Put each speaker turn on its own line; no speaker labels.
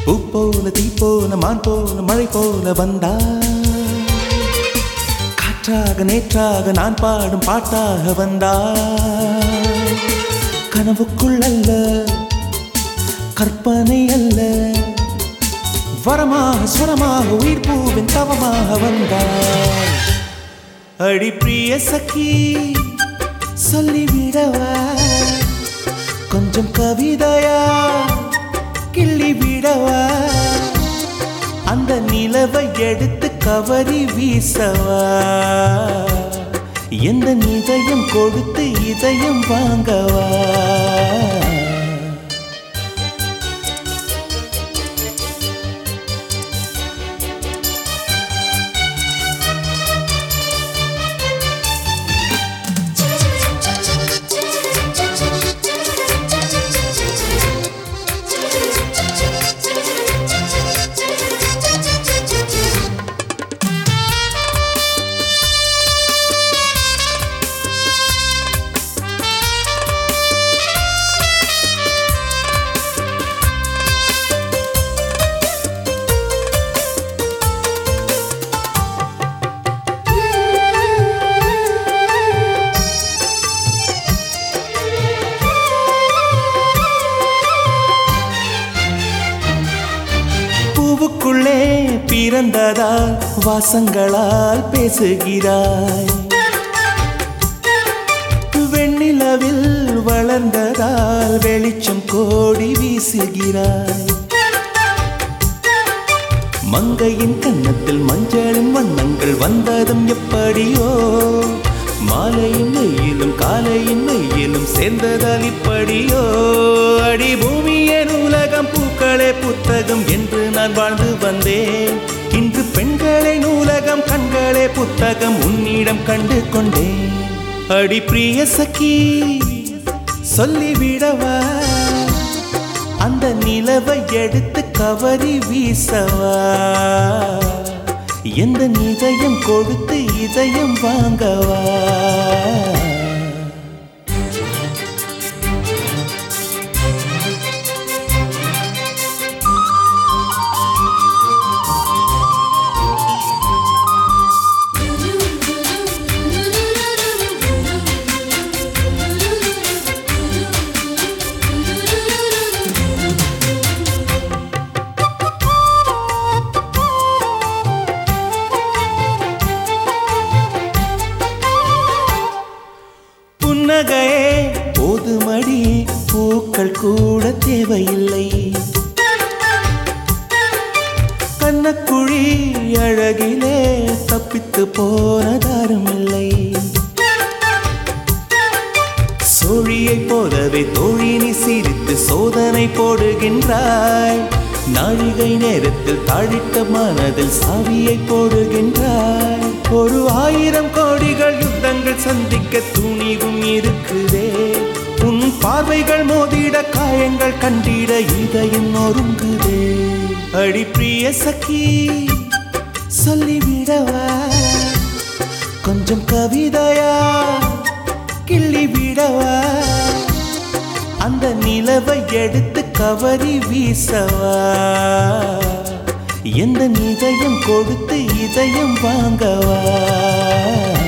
பூ போல தீ போல மான் போல மழை போல வந்தா காற்றாக நேற்றாக நான் பாடும் பாட்டாக வந்தா கனவுக்குள் அல்ல கற்பனை அல்ல வரமாக சுரமாக உயிர் பூவின் தவமாக வந்தாய் அடி பிரிய சखी சொல்லிவிடவா கொஞ்சம் கவிதையா கிள்ளி விடவா அந்த நிலவை எடுத்து கவரி வீசவா எந்த இதயம் கொடுத்து இதயம் வாங்கவா பூவுக்குள்ளே பிறந்ததால் வாசங்களால் பேசுகிறாய் வெண்ணிலவில் வளர்ந்ததால் வெளிச்சம் கோடி வீசுகிறாய் மங்கையின் கன்னத்தில் மஞ்சளின் வண்ணங்கள் வந்ததும் எப்படியோ மாலையின் மெய்யிலும் காலையின் மெய்யிலும் சேர்ந்ததால் இப்படியோ அடி பூமியே நூலகம் பூக்களே புத்தகம் என்று நான் வாழ்ந்து வந்தேன் இன்று பெண்களே நூலகம் கண்களே புத்தகம் உன்னிடம் கண்டு கொண்டேன் அடி பிரிய சखी சொல்லிவிடவா அந்த நிலவை எடுத்து கவரி வீசவா எந்த இதயம் கொடுத்து இதயம் வாங்கவா புன்னகையே போதுமடி பூக்கள் கூட தேவையில்லை கண்ணக்குழி அழகிலே தப்பித்து போனதாரும் இல்லை சோழியைப் போலவே தோழினி சிரித்து சோதனை போடுகின்றாய் நாழிகை நேரத்தில் தாழிட்ட மனதில் சாவியை போடுகின்றாய் ஒரு ஆயிரம் கோடிகள் யுத்தங்கள் சந்திக்க துணிவும் இருக்குதே உன் பார்வைகள் மோதிட காயங்கள் கண்டிட இதயம் நொறுங்குதே அடி பிரிய சखी சொல்லிவிடவா கொஞ்சம் கவிதையா கிள்ளி விடவா அந்த நிலவை எடுத்து கவரி வீசவா எந்த இதயம் கொடுத்து இதயம் வாங்கவா